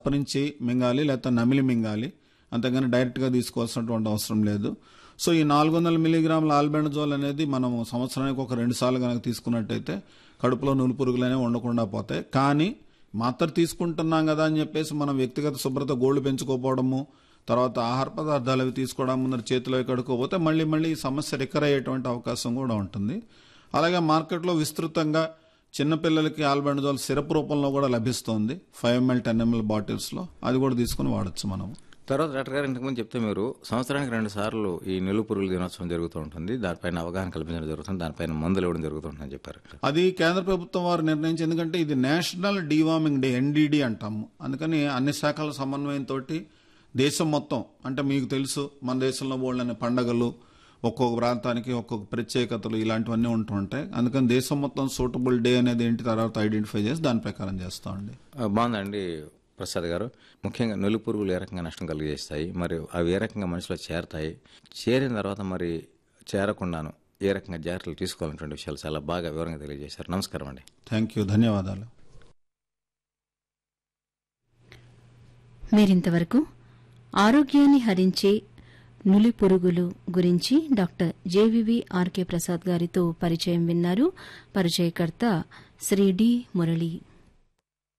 నుంచి మింగాలి లేకపోతే నమిలి మింగాలి అంతేగాని డైరెక్ట్గా తీసుకోవాల్సినటువంటి అవసరం లేదు సో ఈ నాలుగు వందల మిలీగ్రాముల ఆల్బెండజోల్ అనేది మనం సంవత్సరానికి ఒక రెండు సార్లు కనుక తీసుకున్నట్టయితే కడుపులో నులు పురుగులు అనేవి ఉండకుండా పోతాయి కానీ మాత్ర తీసుకుంటున్నాం కదా అని చెప్పేసి మనం వ్యక్తిగత శుభ్రత గోళ్లు పెంచుకోపోవడము తర్వాత ఆహార పదార్థాలు అవి తీసుకోవడం ముందర చేతిలో కడుక్కోపోతే మళ్ళీ మళ్ళీ ఈ సమస్య రికర్ అయ్యేటువంటి అవకాశం కూడా ఉంటుంది అలాగే మార్కెట్లో విస్తృతంగా చిన్నపిల్లలకి ఆల్బెండజోల్ సిరప్ రూపంలో కూడా లభిస్తుంది ఫైవ్ ఎంఎల్ టెన్ ఎంఎల్ బాటిల్స్లో అది కూడా తీసుకుని వాడచ్చు మనం తర్వాత డాక్టర్ గారు ఇంతకుముందు చెప్తే మీరు సంవత్సరానికి రెండు సార్లు ఈ నిలు పురుగుల దినోత్సవం జరుగుతూ ఉంటుంది దానిపైన అవగాహన కల్పించడం జరుగుతుంది దానిపైన మందులు ఇవ్వడం జరుగుతుందని చెప్పారు అది కేంద్ర ప్రభుత్వం వారు నిర్ణయించి ఎందుకంటే ఇది నేషనల్ డీవార్మింగ్ డే ఎన్డీడీ అంటాము అందుకని అన్ని శాఖల సమన్వయంతో దేశం మొత్తం అంటే మీకు తెలుసు మన దేశంలో బోళ్ళని పండగలు ఒక్కొక్క ప్రాంతానికి ఒక్కొక్క ప్రత్యేకతలు ఇలాంటివన్నీ ఉంటూ ఉంటాయి అందుకని దేశం మొత్తం సూటబుల్ డే అనేది ఏంటి తర్వాత ఐడెంటిఫై చేసి దాని ప్రకారం చేస్తామండి ఆ, బాగుందండి ప్రసాద్ గారు ముఖ్యంగా నులి పురుగులు ఏ రకంగా నష్టం కలిగజేస్తాయి మరి అవి ఏ రకంగా మనిషిలో చేరతాయి చేరిన తర్వాత మరి చేరకుండాను ఏ రకంగా జాగ్రత్తలు తీసుకోవాలనేటువంటి విషయాలు చాలా బాగా వివరంగా తెలియజేశారు నమస్కారం అండి థ్యాంక్ యూ ధన్యవాదాలు మీరింతవరకు ఆరోగ్యాన్ని హరించే నులి పురుగులు గురించి డాక్టర్ జేవివి ఆర్కే ప్రసాద్ గారితో పరిచయం విన్నారు పరిచయకర్త శ్రీ డి మురళి